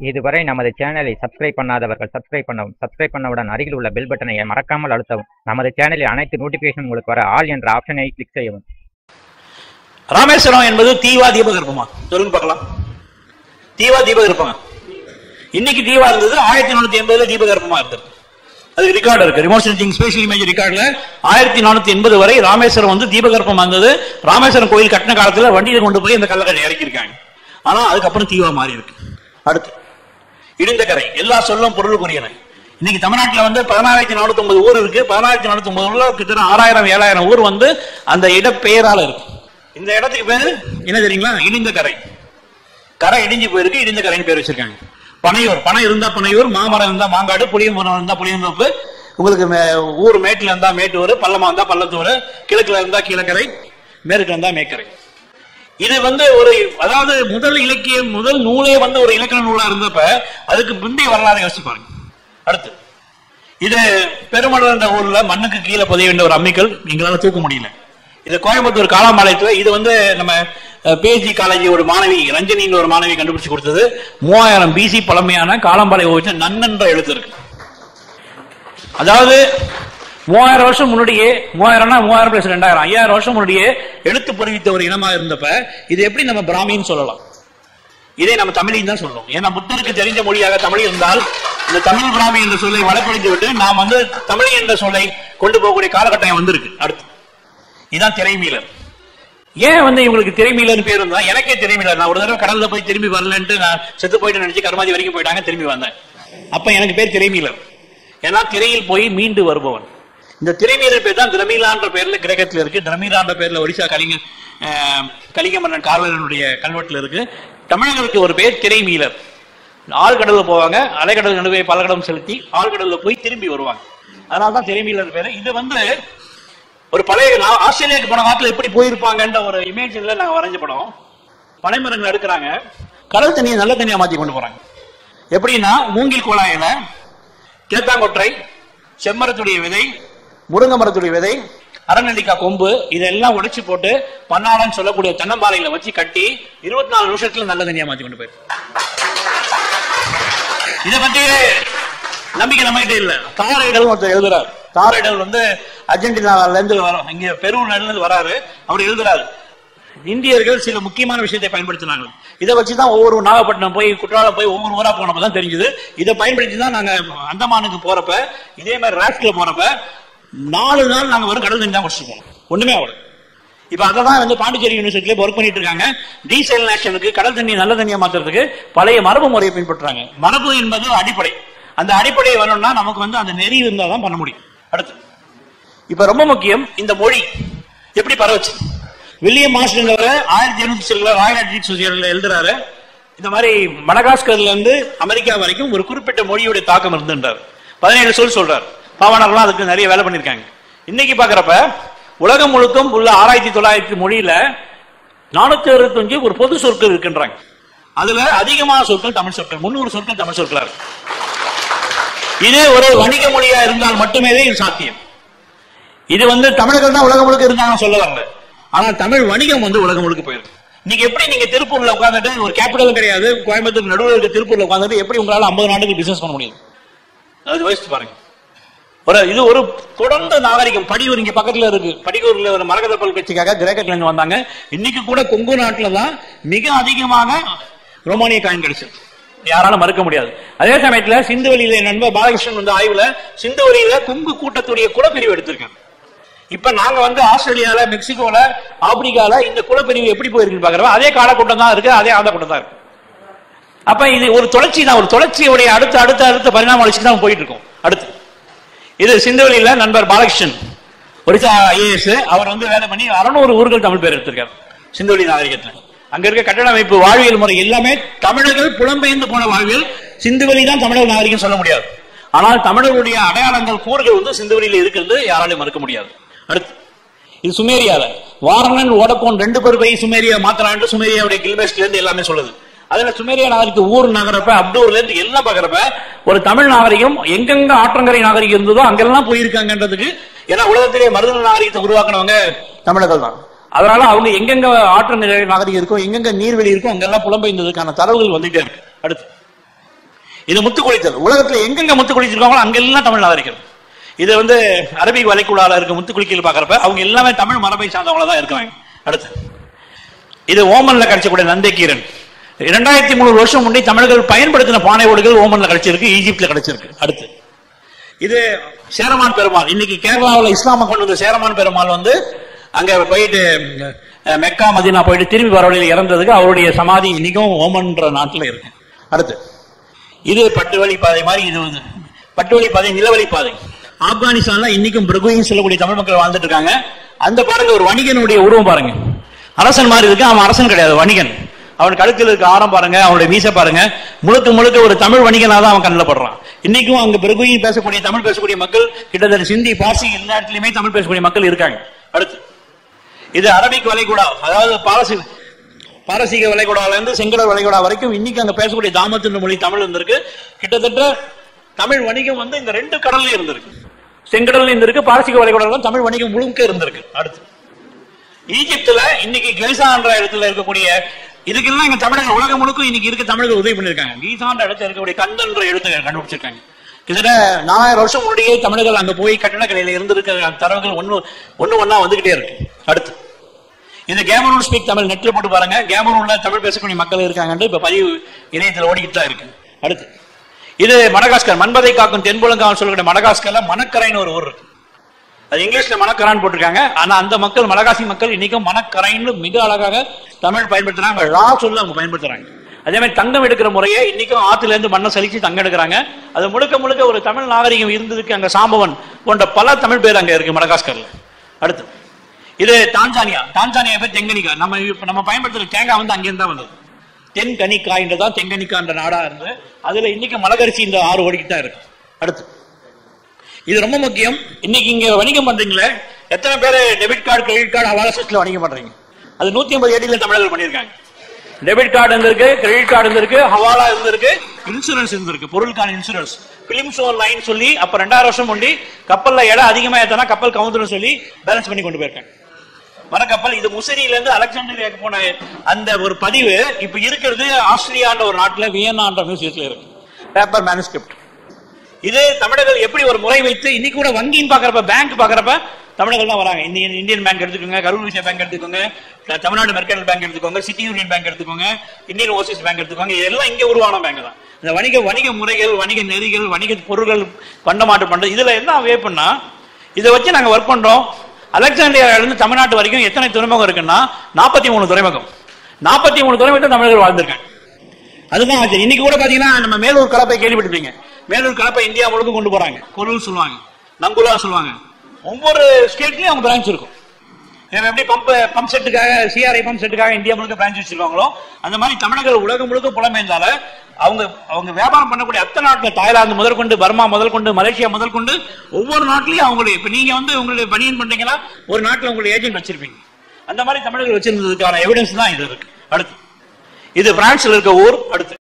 இதுவரை நமது சேனலை சப்ஸ்கிரைப் பண்ணாதவர்கள் சப்ஸ்கிரைப் பண்ணவும் சப்ஸ்கிரைப் பண்ணவுடன் அருகில் உள்ள பெல் பட்டனை மறக்காமல் அழுத்தவும் நமது சேனலில் அனைத்து நோட்டிபிகேஷன் உங்களுக்கு வர ஆல் என்ற ஆப்ஷனை கிளிக் செய்யவும் ராமேஸ்வரம் என்பது தீவா தீபகற்பமா சொல்லுங்க பார்க்கலாம் தீவா தீபகற்பமா இன்னைக்கு தீவா இருந்தது ஆயிரத்தி நானூத்தி எண்பதுல தீபகற்பமா இருந்தது அது ரெக்கார்டு இருக்கு ரிமோட் சென்சிங் ஸ்பெஷல் இமேஜ் ரெக்கார்ட்ல ஆயிரத்தி நானூத்தி எண்பது வரை ராமேஸ்வரம் வந்து தீபகற்பம் வந்தது ராமேஸ்வரம் கோயில் கட்டின காலத்துல வண்டியில கொண்டு போய் இந்த கல்லறை இறக்கியிருக்காங்க ஆனா அதுக்கப்புறம் தீவா மாறி இருக்கு அடுத்து இடிந்த கரை எல்லா சொல்லும் பொருளுக்குரியன இன்னைக்கு தமிழ்நாட்டுல வந்து பதினாயிரத்தி நானூத்தி ஒன்பது ஊர் இருக்கு பதினாயிரத்தி நானூத்தி ஒன்பது ஊர்ல கிட்டத்தட்ட ஆறாயிரம் ஏழாயிரம் ஊர் வந்து அந்த இடப்பெயரால இருக்கு இந்த இடத்துக்கு பேரு என்ன தெரியுங்களா இடிந்த கரை கரை இடிஞ்சு போயிருக்கு இடிந்த கரைன்னு பேர் வச்சிருக்காங்க பனையூர் பனை இருந்தா பனையூர் மாமரம் இருந்தா மாங்காடு புளியமரம் இருந்தா புளியந்தோப்பு உங்களுக்கு மே- ஊர் மேட்டுல இருந்தா மேட்டூர் பள்ளமா இருந்தா பள்ளத்தூர் கிழக்குல இருந்தா கீழக்கரை மேற்குல இருந்தா மேக்கரை இது வந்து ஒரு அதாவது முதல் இலக்கியம் முதல் நூலே வந்து ஒரு இலக்கண நூலா இருந்தப்ப அதுக்கு முந்தைய வரலாறு யோசிச்சு பாருங்க அடுத்து இது பெருமளவு என்ற ஊர்ல மண்ணுக்கு கீழே புதைய வேண்டிய ஒரு அம்மிக்கல் எங்களால தூக்க முடியல இது கோயம்புத்தூர் காலாம்பாளையத்துல இது வந்து நம்ம பிஹெச்டி காலேஜ் ஒரு மாணவி ரஞ்சனின்னு ஒரு மாணவி கண்டுபிடிச்சு கொடுத்தது மூவாயிரம் பிசி பழமையான காலாம்பாளையம் ஓவிய நன்னன்ற எழுத்து இருக்கு அதாவது மூவாயிரம் வருஷம் முன்னாடியே மூவாயிரம்னா மூவாயிரம் பிளஸ் ரெண்டாயிரம் ஐயாயிரம் வருஷம் முன்னாடியே எழுத்து பொறிவித்த ஒரு இனமா இருந்தப்ப இது எப்படி நம்ம பிராமின்னு சொல்லலாம் இதை நம்ம தமிழையும் தான் சொல்றோம் ஏன்னா புத்தருக்கு தெரிஞ்ச மொழியாக தமிழ் இருந்தால் இந்த தமிழ் பிராமி என்ற சொல்லை வளப்படுத்தி விட்டு நாம் வந்து தமிழ் என்ற சொல்லை கொண்டு போகக்கூடிய காலகட்டம் வந்திருக்கு அடுத்து இதான் திரைமீலர் ஏன் வந்து இவங்களுக்கு திரைமீலர் பேர் இருந்தா எனக்கே திரைமீலர் நான் ஒரு தடவை கடல்ல போய் திரும்பி வரலன்ட்டு நான் செத்து போயிட்டு நினைச்சு கருமாதி வரைக்கும் போயிட்டாங்க திரும்பி வந்தேன் அப்ப எனக்கு பேர் திரைமீலர் ஏன்னா திரையில் போய் மீண்டு வருபவன் இந்த திரைமீலர் பேர் தான் திரமீலான்ற பேர்ல கிரேக்கத்துல இருக்கு திரமீலான்ற பேர்ல ஒடிசா கலிங்க அஹ், கலிங்க மன்னன் காவலனுடைய கல்வெட்டுல இருக்கு தமிழர்களுக்கு ஒரு பேர் திரைமீலர் ஆழ்கடல்ல போவாங்க அலைக்கடல் நடுவே பலகடம் செலுத்தி ஆழ்கடல்ல போய் திரும்பி வருவாங்க அதனால தான் திரைமீலர் பேரு இது வந்து ஒரு பழைய நான் ஆஸ்திரேலியாவுக்கு போன காலத்துல எப்படி போயிருப்பாங்கன்ற ஒரு இமேஜ்ல நாங்க வரைஞ்ச படம் பனைமரங்கள் எடுக்கிறாங்க கடல் தண்ணியை நல்ல தண்ணியா மாத்தி கொண்டு போறாங்க எப்படின்னா மூங்கில் குழாயில கேத்தாங்கொற்றை செம்மரத்துடைய விதை முருங்கை மரத்துடைய விதை அரநெல்லிக்காய் கொம்பு இதெல்லாம் உடைச்சு போட்டு பன்னாடன்னு சொல்லக்கூடிய தென்னம்பாறைகளை வச்சு கட்டி இருபத்தி நாலு நிமிஷத்துல நல்ல தண்ணியா மாத்தி கொண்டு போயிருக்கு இதை பத்தி நம்பிக்கை நம்ம கிட்ட இல்ல தாரைடல் ஒருத்தர் எழுதுறாரு தாரைடல் வந்து அர்ஜென்டினால இருந்து வர இங்க பெருவுல இருந்து வராரு அவர் எழுதுறாரு இந்தியர்கள் சில முக்கியமான விஷயத்தை பயன்படுத்தினாங்க இதை வச்சுதான் ஒவ்வொரு நாகப்பட்டினம் போய் குற்றாலம் போய் ஒவ்வொரு ஊரா போனப்ப தான் தெரிஞ்சது இதை பயன்படுத்தி தான் நாங்க அந்தமானுக்கு போறப்ப இதே மாதிரி ராஷ்டிரில போறப்ப நாலு நாள் நாங்க வெறும் கடல் தண்ணி தான் குடிச்சிருப்போம் ஒண்ணுமே அவ்வளவு இப்ப அததான் வந்து பாண்டிச்சேரி யூனிவர்சிட்டியில ஒர்க் பண்ணிட்டு இருக்காங்க டீசலினேஷனுக்கு கடல் தண்ணி நல்ல தண்ணியா மாத்துறதுக்கு பழைய மரபு முறையை பின்பற்றுறாங்க மரபு என்பது அடிப்படை அந்த அடிப்படை வரணும்னா நமக்கு வந்து அந்த நெறி இருந்தா தான் பண்ண முடியும் அடுத்து இப்ப ரொம்ப முக்கியம் இந்த மொழி எப்படி பரவச்சு வில்லியம் மாஸ்டர் ஆயிரத்தி எழுநூத்தி சில ராயல் அட்ரிக் சொசைட்டில எழுதுறாரு இந்த மாதிரி மடகாஸ்கர்ல இருந்து அமெரிக்கா வரைக்கும் ஒரு குறிப்பிட்ட மொழியுடைய தாக்கம் இருந்துன்றார் பதினேழு சொல் சொல்றாரு பாவனர்லாம் அதுக்கு நிறைய வேலை பண்ணிருக்காங்க இன்னைக்கு பாக்குறப்ப உலகம் முழுக்கும் உள்ள ஆறாயிரத்தி தொள்ளாயிரத்தி மொழியில நானூத்தி அறுபத்தஞ்சு ஒரு பொது சொற்கள் இருக்கின்றாங்க அதுல அதிகமான சொற்கள் தமிழ் சொற்கள் முன்னூறு சொற்கள் தமிழ் சொற்களா இருக்கு இது ஒரு வணிக மொழியா இருந்தால் மட்டுமே இது சாத்தியம் இது வந்து தமிழர்கள் தான் உலகம் முழுக்க இருந்தாங்க சொல்ல வரல ஆனா தமிழ் வணிகம் வந்து உலகம் முழுக்க போயிருக்கு நீங்க எப்படி நீங்க திருப்பூர்ல உட்கார்ந்துட்டு ஒரு கேபிட்டலும் கிடையாது கோயம்புத்தூர் நடுவில் இருக்க திருப்பூர்ல உட்கார்ந்துட்டு எப்படி உங்களால ஐம்பது நாட்டுக்கு பிசினஸ் பண்ண முடியும் அது யோசிச்சு பாருங்க ஒரு இது ஒரு தொடர்ந்த நாகரிகம் படியூர் இங்க பக்கத்துல இருக்கு படியூர்ல ஒரு மரகத பல் கட்சிக்காக கிரேக்கத்துல இருந்து வந்தாங்க இன்னைக்கு கூட கொங்கு நாட்டுல தான் மிக அதிகமாக ரோமானிய காயின் கிடைச்சது யாராலும் மறுக்க முடியாது அதே சமயத்துல சிந்துவெளியில என் நண்பர் பாலகிருஷ்ணன் வந்து ஆய்வுல சிந்துவெளியில கொங்கு கூட்டத்துடைய குலப்பிரிவு எடுத்திருக்காங்க இப்ப நாங்க வந்து ஆஸ்திரேலியால மெக்சிகோல ஆப்பிரிக்கால இந்த குலப்பிரிவு எப்படி போயிருக்குன்னு பாக்குறோம் அதே காலக்கூட்டம் தான் இருக்கு அதே ஆந்த கூட்டம் தான் இருக்கு அப்ப இது ஒரு தொடர்ச்சி தான் ஒரு தொடர்ச்சியுடைய அடுத்த அடுத்த அடுத்த பரிணாம வளர்ச்சி தான் போயிட்டு இருக்கும் அடுத்து இது சிந்துவெளியில நண்பர் பாலகிருஷ்ணன் ஒரிசா ஐஏஎஸ் அவர் வந்து வேலை பண்ணி அறுநூறு ஊர்கள் தமிழ் பேர் எடுத்திருக்காரு சிந்துவெளி நாகரிகத்துல அங்க இருக்க கட்டட அமைப்பு வாழ்வியல் முறை எல்லாமே தமிழர்கள் புலம்பெயர்ந்து போன வாழ்வியல் சிந்துவெளி தான் தமிழர் நாகரிகம் சொல்ல முடியாது ஆனால் தமிழர்களுடைய அடையாளங்கள் கூறுகள் வந்து சிந்துவெளியில இருக்கிறது யாராலையும் மறுக்க முடியாது அடுத்து இது சுமேரியால வாரணன் ஓடக்கோன் ரெண்டு பேர் போய் சுமேரியா மாத்தலான்னு சுமேரியாவுடைய கில்பேஸ்ட்ல இருந்து எல்லாமே சொல்லுது அதுல சுமேரியா நாகரிக ஊர் நகரப்ப அப்டூர்ல இருந்து எல்லாம் பாக்குறப்ப ஒரு தமிழ் நாகரிகம் எங்கெங்க ஆற்றங்கரை நாகரிகம் இருந்ததோ அங்கெல்லாம் போயிருக்காங்கன்றதுக்கு ஏன்னா உலகத்திலே மருதன நாகரிகத்தை உருவாக்குனவங்க தமிழர்கள் தான் அதனால அவங்க எங்கெங்க ஆற்றங்கரை நாகரிகம் இருக்கோ எங்கெங்க நீர்வெளி இருக்கோ அங்கெல்லாம் புலம்பெயர்ந்ததுக்கான தரவுகள் வந்துட்டே இருக்கு அடுத்து இது முத்து குளித்தல் உலகத்துல எங்கெங்க முத்து குளிச்சிருக்காங்களோ அங்கெல்லாம் தமிழ் நாகரிகம் இது வந்து அரபிக் வலைக்குழால இருக்க முத்து குளிக்கல் பாக்குறப்ப அவங்க எல்லாமே தமிழ் மரபை சார்ந்தவங்கள தான் இருக்காங்க அடுத்து இது ஓமன்ல கிடைச்சக்கூடிய நந்தைக்கீரன் இரண்டாயிரத்தி மூணு வருஷம் முன்னே தமிழர்கள் பயன்படுத்தின பானை ஓடுகள் ஓமன்ல கிடைச்சிருக்கு ஈஜிப்ட்ல கிடைச்சிருக்கு அடுத்து இது சேரமான் பெருமாள் இன்னைக்கு கேரளாவில் இஸ்லாம கொண்டு வந்த சேரமான் பெருமாள் வந்து அங்க போயிட்டு அஹ், மெக்கா மதினா போயிட்டு திரும்பி வர வழியில் இறந்ததுக்கு அவருடைய சமாதி இன்னைக்கும் ஓமன்ற நாட்டில் இருக்கு அடுத்து இது பட்டு வழி பாதை மாதிரி இது வந்து பட்டு வழி பாதை நிலவழி பாதை ஆப்கானிஸ்தான்ல இன்னைக்கும் பிரகுயின் சொல்லக்கூடிய தமிழ் மக்கள் வாழ்ந்துட்டு இருக்காங்க அந்த பாருங்க ஒரு வணிகனுடைய உருவம் பாருங்க அரசன் மாதிரி இருக்கு அவன் அரசன் கிடையாது வணிகன் அவன் கழுத்தில் இருக்க ஆரம் பாருங்க அவனுடைய மீசை பாருங்க முழுக்க முழுக்க ஒரு தமிழ் வணிகனா தான் அவன் கண்ணில் படுறான் இன்னைக்கும் அங்க பிரகுயின் பேசக்கூடிய தமிழ் பேசக்கூடிய மக்கள் கிட்டத்தட்ட சிந்தி பார்சி எல்லா இடத்துலயுமே தமிழ் பேசக்கூடிய மக்கள் இருக்காங்க அடுத்து இது அரபிக் வளைகுடா அதாவது பாரசி பாரசீக வளைகுடால இருந்து செங்கடல் வளைகுடா வரைக்கும் இன்னைக்கு அங்க பேசக்கூடிய தாமத்தின் மொழி தமிழ் இருந்திருக்கு கிட்டத்தட்ட தமிழ் வணிகம் வந்து இந்த ரெண்டு கடல்ல இருந்திருக்கு செங்கடல்ல இருந்திருக்கு பாரசீக வளைகுடால தமிழ் வணிகம் முழுக்க இருந்திருக்கு அடுத்து ஈஜிப்துல இன்னைக்கு கெல்சான்ற இடத்துல இருக்கக்கூடிய இதுக்கெல்லாம் இங்க தமிழர்கள் உலகம் முழுக்க இன்னைக்கு இருக்க தமிழர்கள் உதவி பண்ணிருக்காங்க கீசான்ற இடத்துல இருக்கக்கூடிய கந்தன்ற எழுத்தை கண்டுபிடிச்சிருக்காங்க கிட்டத்தட்ட நாலாயிரம் வருஷம் முன்னாடியே தமிழர்கள் அங்க போய் கட்டடக்கலையில இருந்திருக்கிற தரவுகள் ஒண்ணு ஒண்ணு ஒண்ணா வந்துகிட்டே இருக்கு அடுத்து இந்த கேமரூன் ஸ்பீக் தமிழ் நெட்ல போட்டு பாருங்க கேமரூன்ல தமிழ் பேசக்கூடிய மக்கள் இருக்காங்கன்னு இப்ப பதிவு இணையத்தில் ஓடிக்கிட்டு தான் இருக்கு அடுத்து இது மடகாஸ்கர் மண்பதை காக்கும் தென்புலங்காவன் சொல்லக்கூடிய மடகாஸ்கர்ல மணக்கரைன்னு ஒரு ஊர் இருக்கு அது இங்கிலீஷ்ல மணக்கரான்னு போட்டிருக்காங்க ஆனா அந்த மக்கள் மலகாசி மக்கள் இன்னைக்கும் மணக்கரைன்னு மிக அழகாக தமிழ் பயன்படுத்துறாங்க ரா சொல்ல அவங்க பயன்படுத்துறாங்க அதே மாதிரி தங்கம் எடுக்கிற முறையே இன்னைக்கும் ஆத்துல இருந்து மண்ணை சலிச்சு தங்கம் எடுக்கிறாங்க அது முழுக்க முழுக்க ஒரு தமிழ் நாகரிகம் இருந்ததுக்கு அங்க சாம்பவன் போன்ற பல தமிழ் பேர் அங்க இருக்கு மடகாஸ்கர்ல அடுத்து இது டான்சானியா டான்சானியா பேர் தெங்கனிக்கா நம்ம இப்ப நம்ம பயன்படுத்துற தேங்காய் வந்து அங்கிருந்து தான் வந்தது தென்கனிக்காய்ன்றதான் தெங்கனிக்கான்ற நாடா இருந்து அதுல இன்னைக்கு மலகரிசி இந்த ஆறு ஓடிக்கிட்டு தான் இருக்கு அடுத்து இது ரொம்ப முக்கியம் இன்னைக்கு இங்க வணிகம் பண்றீங்களே எத்தனை பேர் டெபிட் கார்டு கிரெடிட் கார்டு ஹவாலா சிஸ்டம்ல வணிகம் பண்றீங்க அது நூத்தி ஐம்பது ஏடியில் தமிழர்கள் பண்ணியிருக்காங்க டெபிட் கார்டு இருந்திருக்கு கிரெடிட் கார்டு இருந்திருக்கு ஹவாலா இருந்திருக்கு இன்சூரன்ஸ் இருந்திருக்கு பொருளுக்கான இன்சூரன்ஸ் பிலிம் ஷோ லைன் சொல்லி அப்ப ரெண்டாயிரம் வருஷம் முண்டி கப்பல்ல இடம் அதிகமா ஏத்தனா கப்பல் கவுந்துரும் சொல்லி பேலன்ஸ் பண்ணி கொண்டு போயிருக்காங்க மரக்கப்பல் இது முசிறியில இருந்து அலெக்சாண்டரியாக்கு போன அந்த ஒரு பதிவு இப்ப இருக்கிறது ஆஸ்திரியான்ற ஒரு நாட்டுல வியன்னான்ற மியூசியத்துல இருக்கு பேப்பர் மேனுஸ்கிரிப்ட் இது தமிழர்கள் எப்படி ஒரு முறை வைத்து இன்னைக்கு கூட வங்கின்னு பாக்குறப்ப பேங்க் பாக்குறப்ப தமிழர்கள் தான் வராங்க இந்தியன் இந்தியன் பேங்க் எடுத்துக்கோங்க கரூர் விஷய பேங்க் எடுத்துக்கோங்க த- தமிழ்நாடு மெர்கண்டல் பேங்க் எடுத்துக்கோங்க சிட்டி யூனியன் பேங்க் எடுத்துக்கோங்க இந்தியன் ஓவர்சீஸ் பேங்க் எடுத்துக்கோங்க இதெல்லாம் இங்க உருவான பேங்க் தான் இந்த வணிக வணிக முறைகள் வணிக நெறிகள் வணிக பொருட்கள் பண்டமாற்றம் பண்றது இதுல என்ன வேப்புன்னா இதை வச்சு நாங்க ஒர்க் பண்றோம் அலெக்சாண்டியால இருந்து தமிழ்நாட்டு வரைக்கும் எத்தனை துறைமுகம் இருக்குன்னா நாற்பத்தி மூணு துறைமுகம் நாற்பத்தி மூணு துறைமுகத்தில் தமிழர்கள் வாழ்ந்திருக்காங்க அதுதான் ஆச்சு இன்னைக்கு கூட பாத்தீங்கன்னா நம்ம மேலூர் கலப்பை கேள்விப்பட்டிருப்பீங்க மேலூர் கலப்பை இந்தியா முழுக்க கொண்டு போறாங்க பொருள் சொல்லுவாங்க நங்குலா சொல்லுவாங்க ஒவ்வொரு ஸ்டேட்லயும் அவங்க பிரான்ச் இருக்கும் இவன் எப்படி பம்ப் பம்ப் செட்டுக்காக சிஆர்ஐ பம்ப் செட்டுக்காக இந்தியா முழுக்க பிரான்ச் வச்சிருக்காங்களோ அந்த மாதிரி தமிழர்கள் உலகம் முழுக்க புலமைந்தால அவங்க அவங்க வியாபாரம் பண்ணக்கூடிய அத்தனை நாட்டுல தாய்லாந்து முதல் கொண்டு பர்மா முதல் கொண்டு மலேசியா முதல் கொண்டு ஒவ்வொரு நாட்டிலையும் அவங்களுடைய இப்ப நீங்க வந்து உங்களுடைய பணியன் பண்றீங்கன்னா ஒரு நாட்டுல உங்களுடைய ஏஜென்ட் வச்சிருப்பீங்க அந்த மாதிரி தமிழர்கள் வச்சிருந்ததுக்கான எவிடன்ஸ் தான் இது இருக்கு அடுத்து இது பிரான்ஸ்ல இருக்க ஊர் அடுத்து